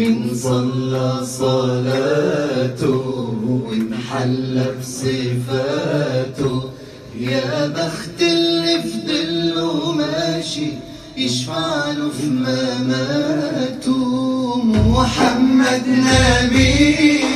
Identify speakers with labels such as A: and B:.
A: من صلى صلاته وانحل بصفاته يا بخت اللي في ظله ماشي يشفع له في مماته محمد نبي